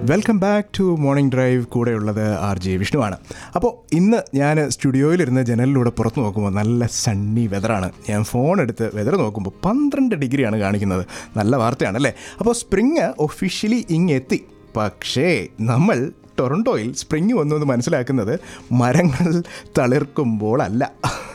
welcome back to morning drive കൂടെയുള്ളത് J ജെ വിഷ്ണുവാണ് അപ്പോൾ ഇന്ന് ഞാൻ സ്റ്റുഡിയോയിലിരുന്ന് ജനലിലൂടെ പുറത്ത് നോക്കുമ്പോൾ നല്ല സണ്ണി വെതറാണ് ഞാൻ ഫോൺ എടുത്ത് വെതർ നോക്കുമ്പോൾ പന്ത്രണ്ട് ഡിഗ്രിയാണ് കാണിക്കുന്നത് നല്ല വാർത്തയാണല്ലേ അപ്പോൾ സ്പ്രിങ് ഒഫീഷ്യലി ഇങ്ങെത്തി പക്ഷേ നമ്മൾ ടൊറൻറ്റോയിൽ സ്പ്രിങ് വന്നു എന്ന് മനസ്സിലാക്കുന്നത് മരങ്ങൾ തളിർക്കുമ്പോൾ അല്ല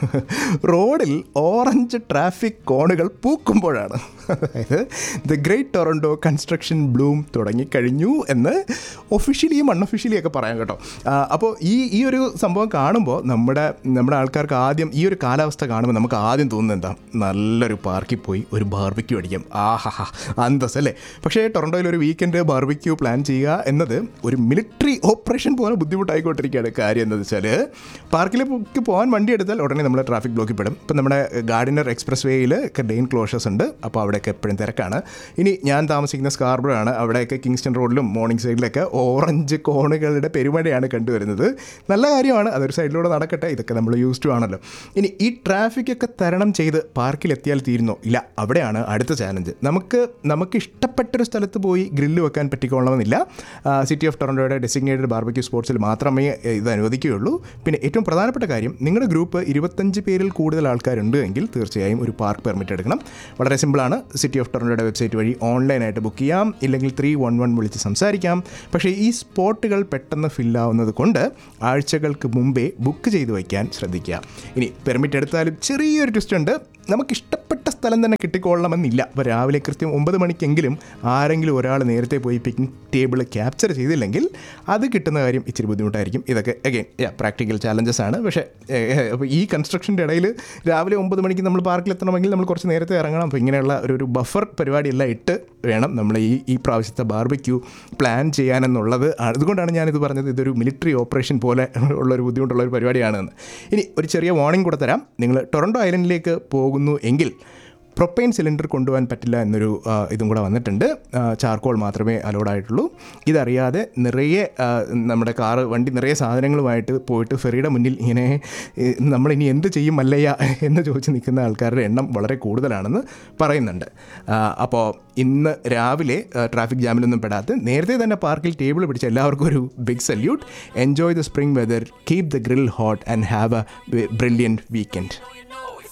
റോഡിൽ ഓറഞ്ച് ട്രാഫിക് കോണുകൾ പൂക്കുമ്പോഴാണ് അതായത് the great Toronto construction bloom തുടങ്ങിക്കഴിഞ്ഞു എന്ന് ഒഫീഷ്യലിയും അൺഒഫീഷ്യലി ഒക്കെ പറയാം കേട്ടോ ആ, അപ്പോൾ ഈ ഈ ഒരു സംഭവം കാണുമ്പോൾ നമ്മുടെ നമ്മുടെ ആൾക്കാർക്ക് ആദ്യം ഈ ഒരു കാലാവസ്ഥ കാണുമ്പോൾ നമുക്ക് ആദ്യം തോന്നുന്നത് എന്താ നല്ലൊരു പാർക്കിൽ പോയി ഒരു ബാർബിക്യൂ അടിക്കാം ആഹാ അന്തസ് അല്ലേ പക്ഷേ ടൊറൻറ്റോയിൽ ഒരു വീക്കെൻഡ് ബാർബിക്യൂ പ്ലാൻ ചെയ്യുക എന്നത് ഒരു മിലിറ്ററി ഓപ്പറേഷൻ പോലെ ബുദ്ധിമുട്ടായിക്കൊണ്ടിരിക്കുകയാണ് കാര്യം എന്താണെന്ന് വെച്ചാൽ പാർക്കിലേക്ക് പോകാൻ വണ്ടി എടുത്താൽ ഉടനെ നമ്മൾ ട്രാഫിക് ബ്ലോക്കിൽ പെടും ഇപ്പം നമ്മുടെ ഗാർഡിനർ എക്സ്പ്രസ് വേയിൽ ഡെയിൻ ക്ലോഷേഴ്സ് ഉണ്ട് അപ്പോൾ അവിടെയൊക്കെ എപ്പോഴും തിരക്കാണ് ഇനി ഞാൻ താമസിക്കുന്ന സ്കാർബറോ ആണ് അവിടെയൊക്കെ കിങ്സ്റ്റൺ റോഡിലും മോർണിംഗ് സൈഡിലൊക്കെ ഓറഞ്ച് കോണുകളുടെ പെരുമഴയാണ് കണ്ടുവരുന്നത് നല്ല കാര്യമാണ് അതൊരു സൈഡിലൂടെ നടക്കട്ടെ ഇതൊക്കെ നമ്മൾ യൂസ് ടു ആണല്ലോ ഇനി ഈ ട്രാഫിക് ഒക്കെ തരണം ചെയ്ത് പാർക്കിൽ എത്തിയാൽ തീരുന്നോ ഇല്ല അവിടെയാണ് അടുത്ത ചാലഞ്ച് നമുക്ക് നമുക്ക് ഇഷ്ടപ്പെട്ടൊരു സ്ഥലത്ത് പോയി ഗ്രില്ല് വെക്കാൻ പറ്റിക്കൊള്ളണമെന്നില്ല സിറ്റി ഓഫ് ടൊറൻറ്റോയുടെ ഡെസിഗ്നേറ്റഡ് ബാർബക്യൂ സ്പോർട്സിൽ മാത്രമേ ഇത് അനുവദിക്കുകയുള്ളൂ പിന്നെ ഏറ്റവും പ്രധാനപ്പെട്ട കാര്യം നിങ്ങളുടെ ഗ്രൂപ്പ് ഇരുപത്തഞ്ച് പേരിൽ കൂടുതൽ ആൾക്കാരുണ്ട് എങ്കിൽ തീർച്ചയായും ഒരു പാർക്ക് പെർമിറ്റ് എടുക്കണം വളരെ സിമ്പിളാണ് സിറ്റി ഓഫ് ടൊറൻറ്റോയുടെ വെബ്സൈറ്റ് വഴി ഓൺലൈനായിട്ട് ബുക്ക് ചെയ്യാം ഇല്ലെങ്കിൽ ത്രീ വൺ വൺ വിളിച്ച് സംസാരിക്കാം പക്ഷേ ഈ സ്പോട്ടുകൾ പെട്ടെന്ന് ഫില്ലാവുന്നത് കൊണ്ട് ആഴ്ചകൾക്ക് മുമ്പേ ബുക്ക് ചെയ്ത് വയ്ക്കാൻ ശ്രദ്ധിക്കുക ഇനി പെർമിറ്റ് എടുത്താലും ചെറിയൊരു ട്വിസ്റ്റ് ഉണ്ട് നമുക്ക് ഇഷ്ടപ്പെട്ട സ്ഥലം തന്നെ കിട്ടിക്കൊള്ളണമെന്നില്ല അപ്പോൾ രാവിലെ കൃത്യം ഒമ്പത് മണിക്കെങ്കിലും ആരെങ്കിലും ഒരാൾ നേരത്തെ പോയി പിക്നിക് ടേബിൾ ക്യാപ്ചർ ചെയ്തില്ലെങ്കിൽ അത് കിട്ടുന്ന കാര്യം ഇച്ചിരി ബുദ്ധിമുട്ടായിരിക്കും ഇതൊക്കെ അഗെയിൻ പ്രാക്ടിക്കൽ ചാലഞ്ചസ് ആണ് പക്ഷേ അപ്പോൾ ഈ കൺസ്ട്രക്ഷൻ്റെ ഇടയിൽ രാവിലെ ഒമ്പത് മണിക്ക് നമ്മൾ പാർക്കിൽ എത്തണമെങ്കിൽ നമ്മൾ കുറച്ച് നേരത്തെ ഇറങ്ങണം അപ്പോൾ ഇങ്ങനെയുള്ള ഒരു ഒരു ബഫർ പരിപാടിയെല്ലാം ഇട്ട് വേണം നമ്മൾ ഈ ഈ പ്രാവശ്യത്തെ ബാർബിക്യൂ പ്ലാൻ ചെയ്യാനെന്നുള്ളത് അതുകൊണ്ടാണ് ഞാനിത് പറഞ്ഞത് ഇതൊരു മിലിറ്ററി ഓപ്പറേഷൻ പോലെ ഉള്ളൊരു ബുദ്ധിമുട്ടുള്ള ഒരു പരിപാടിയാണെന്ന് ഇനി ഒരു ചെറിയ വാർണിംഗ് കൂടെ തരാം നിങ്ങൾ ടൊറൻറ്റോ ഐലൻഡിലേക്ക് പോകുന്നു എങ്കിൽ പ്രൊപ്പൈൻ സിലിണ്ടർ കൊണ്ടുപോകാൻ പറ്റില്ല എന്നൊരു ആ, ഇതും കൂടെ വന്നിട്ടുണ്ട് ആ, ചാർക്കോൾ മാത്രമേ അലോഡ് ആയിട്ടുള്ളൂ ഇതറിയാതെ നിറയെ ആ, നമ്മുടെ കാറ് വണ്ടി നിറയെ സാധനങ്ങളുമായിട്ട് പോയിട്ട് ഫെറിയുടെ മുന്നിൽ ഇങ്ങനെ ഏ, നമ്മളിനി എന്ത് ചെയ്യും മല്ലയ്യ എന്ന് ചോദിച്ച് നിൽക്കുന്ന ആൾക്കാരുടെ എണ്ണം വളരെ കൂടുതലാണെന്ന് പറയുന്നുണ്ട് ആ, അപ്പോൾ ഇന്ന് രാവിലെ ആ, ട്രാഫിക് ജാമിലൊന്നും പെടാതെ നേരത്തെ തന്നെ പാർക്കിൽ ടേബിൾ പിടിച്ച എല്ലാവർക്കും ഒരു big salute enjoy the spring weather keep the grill hot and have a brilliant weekend You know